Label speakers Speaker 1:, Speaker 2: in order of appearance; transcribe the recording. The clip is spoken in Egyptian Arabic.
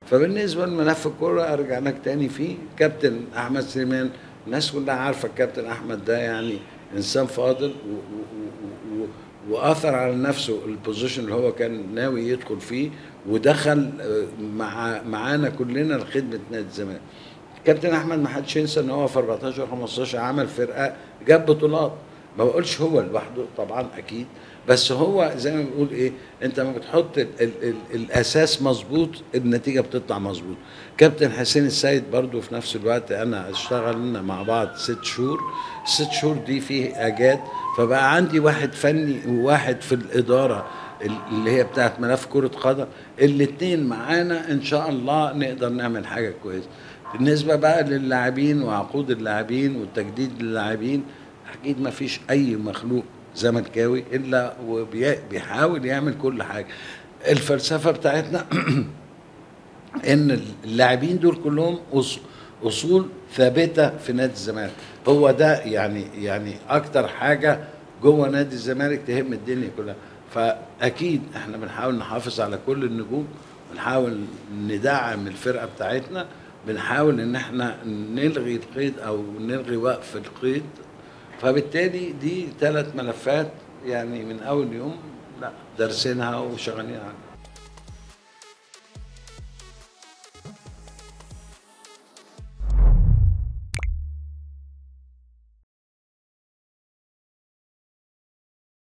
Speaker 1: فبالنسبه لملف الكوره ارجع لك تاني فيه كابتن احمد سليمان الناس كلها عارفه الكابتن احمد ده يعني انسان فاضل و و و و واثر على نفسه البوزيشن اللي هو كان ناوي يدخل فيه ودخل آه، مع معانا كلنا لخدمه نادي الزمالك كابتن احمد ما حدش ينسى ان هو في 14 15 عمل فرقه جاب بطولات ما بقولش هو لوحده طبعا اكيد بس هو زي ما بنقول ايه انت لما بتحط ال ال ال الاساس مظبوط النتيجه بتطلع مظبوط كابتن حسين السيد برضو في نفس الوقت انا اشتغلنا مع بعض ست شهور ست شهور دي فيه اجاد فبقى عندي واحد فني وواحد في الاداره اللي هي بتاعت ملف كره قدم الاثنين معانا ان شاء الله نقدر نعمل حاجه كويسه بالنسبه بقى للاعبين وعقود اللاعبين والتجديد للاعبين اكيد ما فيش اي مخلوق زملكاوي الا وبيحاول يعمل كل حاجه الفلسفه بتاعتنا ان اللاعبين دول كلهم أص- اصول ثابته في نادي الزمالك هو ده يعني يعني اكتر حاجه جوه نادي الزمالك تهم الدنيا كلها فاكيد احنا بنحاول نحافظ على كل النجوم بنحاول ندعم الفرقه بتاعتنا بنحاول ان احنا نلغي القيد او نلغي وقف القيد فبالتالي دي ثلاث ملفات يعني من اول يوم لا دارسينها وشغالين عليها